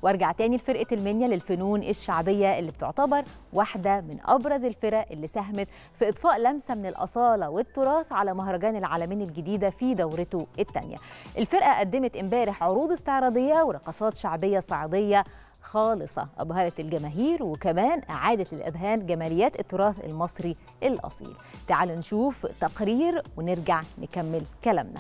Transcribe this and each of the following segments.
وارجع تاني لفرقة المنيا للفنون الشعبية اللي بتعتبر واحدة من أبرز الفرق اللي ساهمت في إضفاء لمسة من الأصالة والتراث على مهرجان العالمين الجديدة في دورته الثانية الفرقة قدمت امبارح عروض استعراضية ورقصات شعبية صعيدية خالصة أبهرت الجماهير وكمان أعادت للأذهان جماليات التراث المصري الأصيل تعالوا نشوف تقرير ونرجع نكمل كلامنا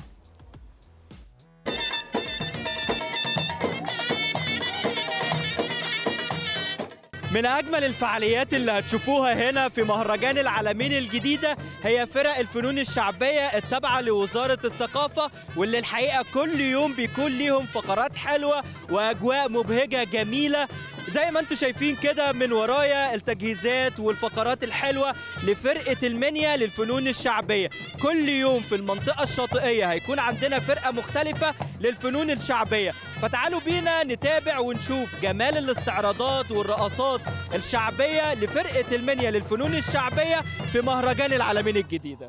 من أجمل الفعاليات اللي هتشوفوها هنا في مهرجان العالمين الجديدة هي فرق الفنون الشعبية التابعة لوزارة الثقافة واللي الحقيقة كل يوم بيكون ليهم فقرات حلوة وأجواء مبهجة جميلة زي ما انتم شايفين كده من ورايا التجهيزات والفقرات الحلوة لفرقة المنيا للفنون الشعبية كل يوم في المنطقة الشاطئية هيكون عندنا فرقة مختلفة للفنون الشعبية فتعالوا بينا نتابع ونشوف جمال الاستعراضات والرقصات الشعبية لفرقة المنيا للفنون الشعبية في مهرجان العالمين الجديدة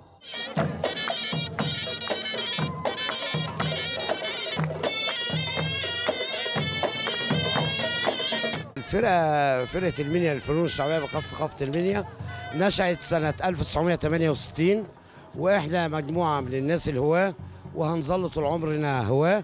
الفرقة فرقة المنيا للفنون الشعبية بقصد ثقافة المنيا نشأت سنة 1968 وإحنا مجموعة من الناس الهواة وهنظل طول عمرنا هواة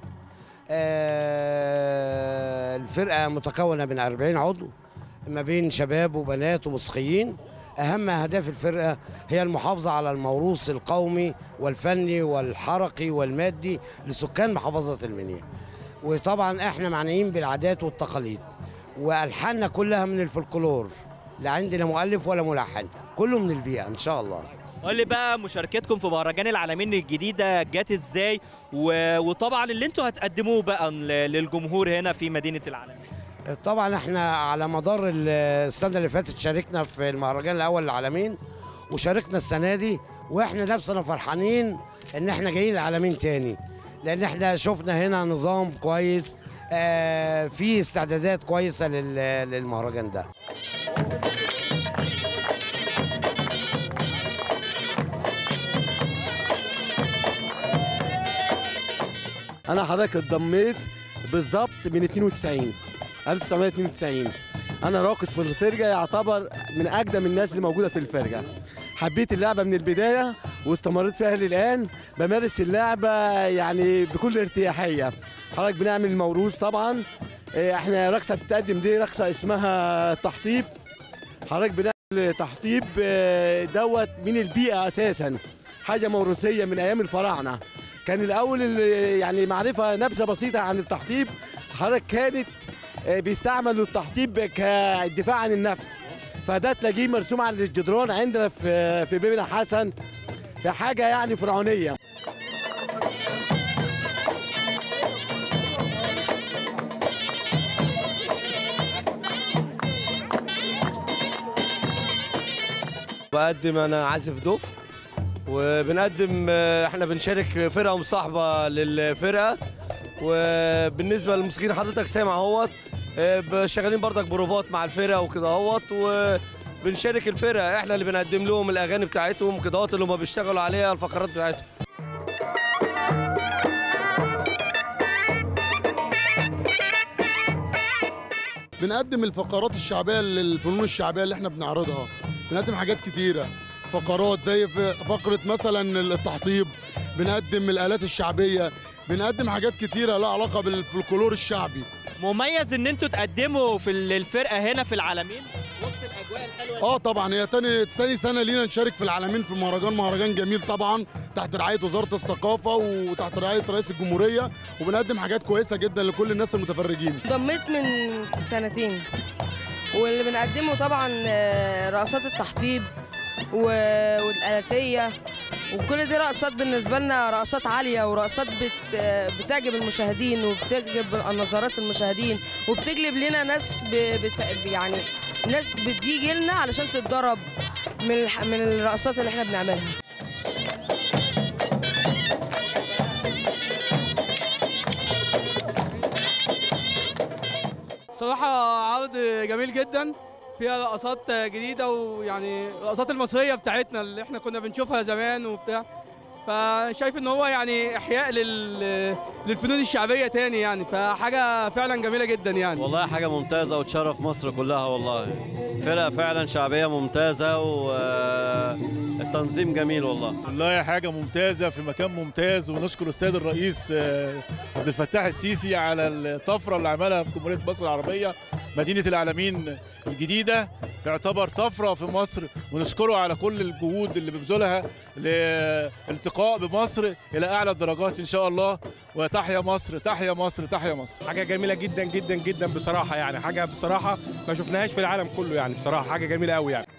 آه، الفرقة متكونة من 40 عضو ما بين شباب وبنات وموسيقيين أهم أهداف الفرقة هي المحافظة على الموروث القومي والفني والحركي والمادي لسكان محافظة المنيا وطبعا احنا معنيين بالعادات والتقاليد والحاننا كلها من الفلكلور لا عندنا مؤلف ولا ملحن كله من البيئه ان شاء الله قول لي بقى مشاركتكم في مهرجان العالمين الجديدة جت ازاي و... وطبعا اللي انتوا هتقدموه بقى ل- للجمهور هنا في مدينة العالمين طبعا احنا على مدار السنه اللي فاتت شاركنا في المهرجان الاول للعالمين وشاركنا السنه دي واحنا نفسنا فرحانين ان احنا جايين العالمين تاني لان احنا شفنا هنا نظام كويس آه في استعدادات كويسه لل- للمهرجان ده انا حضرتك اتضميت بالظبط من 92 1992 انا راقص في الفرقه يعتبر من اقدم الناس اللي موجوده في الفرقه حبيت اللعبه من البدايه واستمريت فيها للان بمارس اللعبه يعني بكل ارتياحيه حضرتك بنعمل الموروث طبعا إيه، احنا رقصه بتقدم دي رقصه اسمها تحطيب حضرتك بنعمل تحطيب آه، دوت من البيئه اساسا حاجه موروثيه من ايام الفراعنه كان الاول ال- يعني معرفه نبذه بسيطه عن التحطيب حضرتك كانت آه، بيستعمل التحطيب كدفاع عن النفس فده تلاقيه مرسوم على الجدران عندنا في في بيبنا حسن في حاجه يعني فرعونيه بقدم انا عازف دوف وبنقدم آه، احنا بنشارك فرقه مصاحبه للفرقه وبالنسبه للموسيقيين حضرتك سامع اهوت آه، شغالين برضك بروفات مع الفرقه وكده اهوت وبنشارك الفرقه احنا اللي بنقدم لهم الاغاني بتاعتهم كده اهوت اللي هم بيشتغلوا عليها الفقرات بتاعتهم بنقدم الفقرات الشعبيه للفنون الشعبيه اللي احنا بنعرضها بنقدم حاجات كتيره فقرات زي ف- فقره مثلا التحطيب بنقدم الالات الشعبيه بنقدم حاجات كتيره لها علاقه بالفلكلور الشعبي مميز ان انتوا تقدموا في ال- الفرقة هنا في العالمين وسط الاجواء الحلوة دي. اه طبعا هي تاني تاني سنه لينا نشارك في العالمين في مهرجان مهرجان جميل طبعا تحت رعايه وزاره الثقافه وتحت رعايه رئيس الجمهوريه وبنقدم حاجات كويسه جدا لكل الناس المتفرجين ضميت من سنتين واللي بنقدمه طبعا آه، رقصات التحطيب و- والآلاتية وكل دي رقصات بالنسبة لنا رقصات عالية ورقصات بت آه، بتعجب المشاهدين وبتجذب نظرات المشاهدين وبتجلب لنا ناس ب... بت... يعني ناس بتيجي لنا علشان تتدرب من الح... من الرقصات اللي احنا بنعملها صراحة عرض جميل جدا فيها رقصات جديدة ويعني الرقصات المصرية بتاعتنا اللي احنا كنا بنشوفها زمان وبتاع فشايف ان هو يعني احياء لل... للفنون الشعبيه تاني يعني فحاجه فعلا جميله جدا يعني والله حاجة ممتازة وتشرف مصر كلها والله فرقة فعلا شعبية ممتازة والتنظيم جميل والله والله حاجة ممتازة في مكان ممتاز ونشكر السيد الرئيس آه، عبد الفتاح السيسي على الطفرة اللي عملها في جمهورية مصر العربية مدينة العالمين الجديدة تعتبر طفرة في مصر ونشكره على كل الجهود اللي بيبذلها للالتقاء بمصر إلى أعلى الدرجات إن شاء الله وتحيا مصر تحيا مصر تحيا مصر حاجه جميله جدا جدا جدا بصراحه يعني حاجه بصراحه ما شفناهاش في العالم كله يعني بصراحه حاجه جميله قوي يعني